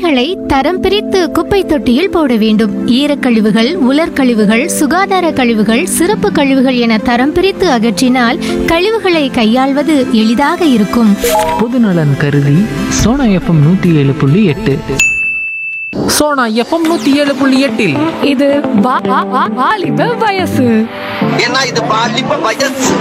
கழிவுகளை தரம் பிரித்து குப்பை தொட்டியில் போட வேண்டும் ஈரக்கழிவுகள் உலர்கழிவுகள் சுகாதார கழிவுகள் சிறப்பு கழிவுகள் என தரம் பிரித்து அகற்றினால் கழிவுகளை கையாள்வது எளிதாக இருக்கும் பொதுநலன் கருதி சோனா எஃப்எம் நூற்றி ஏழு புள்ளி எட்டு சோனா எஃப்எம் நூற்றி ஏழு புள்ளி எட்டில் இது வா- வா- வா- வாலிப வயசு ஏன்னா இது பாலிப்ப வயசு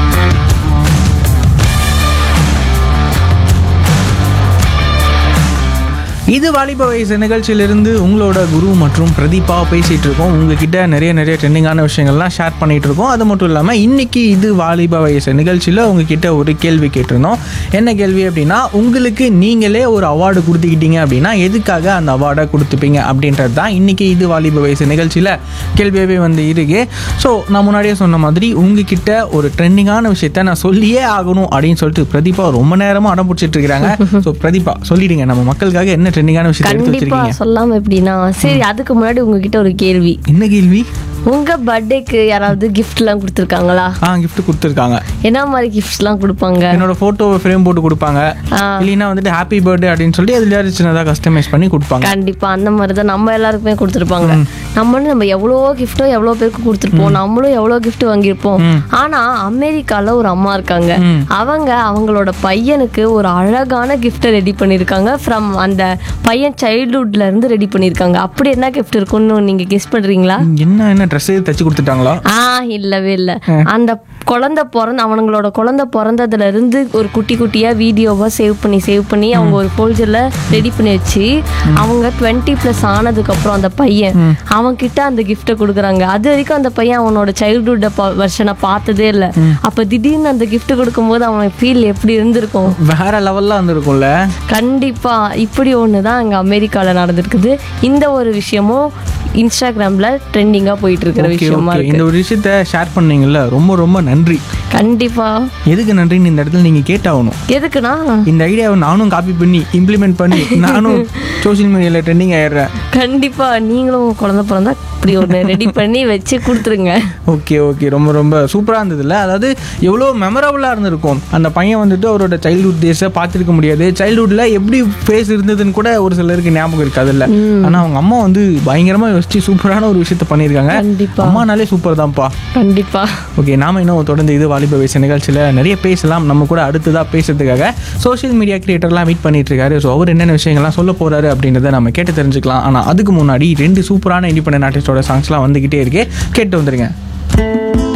இது வாலிப வயசு நிகழ்ச்சியிலிருந்து உங்களோட குரு மற்றும் பிரதீபா பேசிகிட்டு இருக்கோம் உங்ககிட்ட நிறைய நிறைய ட்ரெண்டிங்கான விஷயங்கள்லாம் ஷேர் பண்ணிகிட்டு இருக்கோம் அது மட்டும் இல்லாமல் இன்னைக்கு இது வாலிப வயசு நிகழ்ச்சியில் உங்ககிட்ட ஒரு கேள்வி கேட்டிருந்தோம் என்ன கேள்வி அப்படின்னா உங்களுக்கு நீங்களே ஒரு அவார்டு கொடுத்துக்கிட்டீங்க அப்படின்னா எதுக்காக அந்த அவார்டை கொடுத்துப்பீங்க அப்படின்றது தான் இன்னைக்கு இது வாலிப வயசு நிகழ்ச்சியில் கேள்வியாகவே வந்து இருக்கு ஸோ நான் முன்னாடியே சொன்ன மாதிரி உங்ககிட்ட ஒரு ட்ரெண்டிங்கான விஷயத்த நான் சொல்லியே ஆகணும் அப்படின்னு சொல்லிட்டு பிரதீபா ரொம்ப நேரமாக அடம் பிடிச்சிட்டு இருக்கிறாங்க ஸோ பிரதீபா சொல்லிடுங்க நம்ம மக்களுக்காக என்ன ட்ரெண்டிங்கான விஷயத்தை எடுத்து கண்டிப்பா வச்சிருக்கீங்க சொல்லாம எப்படின்னா சரி அதுக்கு முன்னாடி உங்ககிட்ட ஒரு கேள்வி என்ன கேள்வி உங்க பர்த்டேக்கு யாராவது gift எல்லாம் கொடுத்துருக்காங்களா ஆ gift கொடுத்துருக்காங்க என்ன மாதிரி கிஃப்ட்ஸ் எல்லாம் கொடுப்பாங்க என்னோட ஃபோட்டோவை ஃப்ரேம் போட்டு கொடுப்பாங்க ஆ. இல்லைன்னா வந்துட்டு ஹாப்பி பர்த்டே அப்படின்னு சொல்லி அதுல சின்னதாக கஸ்டமைஸ் பண்ணி கொடுப்பாங்க கண்டிப்பா அந்த மாதிரி தான் நம்ம எல்லாருக்குமே கொடுத்துருப்பாங்க நம்மளும் நம்ம எவ்வளோ கிஃப்ட்டோ எவ்வளோ பேருக்கு கொடுத்துருப்போம் நம்மளும் எவ்வளோ gift வாங்கியிருப்போம் ஆனா அமெரிக்கால ஒரு அம்மா இருக்காங்க அவங்க அவங்களோட பையனுக்கு ஒரு அழகான கிஃப்ட்டை ரெடி பண்ணியிருக்காங்க ஃப்ரம் அந்த பையன் சைல்ட்ஹுட்ல இருந்து ரெடி பண்ணியிருக்காங்க அப்படி என்ன கிஃப்ட் இருக்கும்னு நீங்க கெஸ் பண்றீங்களா என்ன என்ன ட்ரெஸ் தச்சு கொடுத்துட்டாங்களா ஆ இல்லவே இல்ல அந்த குழந்தை பிறந்த அவங்களோட குழந்தை பிறந்ததுல இருந்து ஒரு குட்டி குட்டியா வீடியோவா சேவ் பண்ணி சேவ் பண்ணி அவங்க ஒரு ஃபோல்டர்ல ரெடி பண்ணி வச்சு அவங்க டுவெண்ட்டி ப்ளஸ் ஆனதுக்கு அப்புறம் அந்த பையன் அவன் கிட்ட அந்த கிஃப்ட்டை கொடுக்குறாங்க அது வரைக்கும் அந்த பையன் அவனோட சைல்ட்ஹுட் வெர்ஷனை பார்த்ததே இல்ல அப்ப திடீர்னு அந்த gift கொடுக்கும்போது அவன் ஃபீல் எப்படி இருந்திருக்கும் வேற லெவல்ல வந்திருக்கும்ல கண்டிப்பா இப்படி ஒன்று தான் அங்கே அமெரிக்காவில் நடந்திருக்குது இந்த ஒரு விஷயமும் இன்ஸ்டாகிராம்ல ட்ரெண்டிங்காக போயிட்டு இருக்கிற ஓகே விஷயமா ஓகே இருக்கு இந்த ஒரு விஷயத்த ஷேர் பண்ணீங்கல்ல ரொம்ப ரொம்ப நன்றி கண்டிப்பா எதுக்கு நன்றின்னு இந்த இடத்துல நீங்க கேட்டாகணும் எதுக்குன்னா இந்த ஐடியாவை நானும் காப்பி பண்ணி இம்ப்ளிமெண்ட் பண்ணி நானும் சோஷியல் மீடியாவில் ட்ரெண்டிங் ஆயிடுறேன் கண்டிப்பா நீங்களும் குழந்தை பிறந்தா இப்படி ஒன்று ரெடி பண்ணி வச்சு கொடுத்துருங்க ஓகே ஓகே ரொம்ப ரொம்ப சூப்பராக இருந்ததுல்ல அதாவது எவ்வளோ மெமரபுளாக இருந்திருக்கும் அந்த பையன் வந்துட்டு அவரோட சைல்ட்ஹுட் டேஸை பார்த்துருக்க முடியாது சைல்ட்ஹுட்டில் எப்படி ஃபேஸ் இருந்ததுன்னு கூட ஒரு சிலருக்கு ஞாபகம் இருக்காதுல்ல ஆனால் அவங்க அம்மா வந்து பயங்கரமாக யோசிச்சு சூப்பரான ஒரு விஷயத்த பண்ணியிருக்காங்க கண்டிப்பா. அம்மானாலே சூப்பர் தான்ப்பா கண்டிப்பா ஓகே நாம இன்னும் தொடர்ந்து இது வாலிப வயசு நிகழ்ச்சியில் நிறைய பேசலாம் நம்ம கூட அடுத்ததாக பேசுறதுக்காக சோஷியல் மீடியா கிரியேட்டர்லாம் மீட் பண்ணிட்டு இருக்காரு ஸோ அவர் என்னென்ன விஷயங்கள்லாம் சொல்ல போறாரு அப்படின்றத நம்ம கேட்டு தெரிஞ்சுக்கலாம் ஆனால் அதுக்கு முன்னாடி ரெண்டு சூப்பரான இண்டிபெண்டன்ட் ஆர்டிஸ்டோட சாங்ஸ்லாம் வந்துகிட்டே இருக்கு கேட்டு வந்துருங்க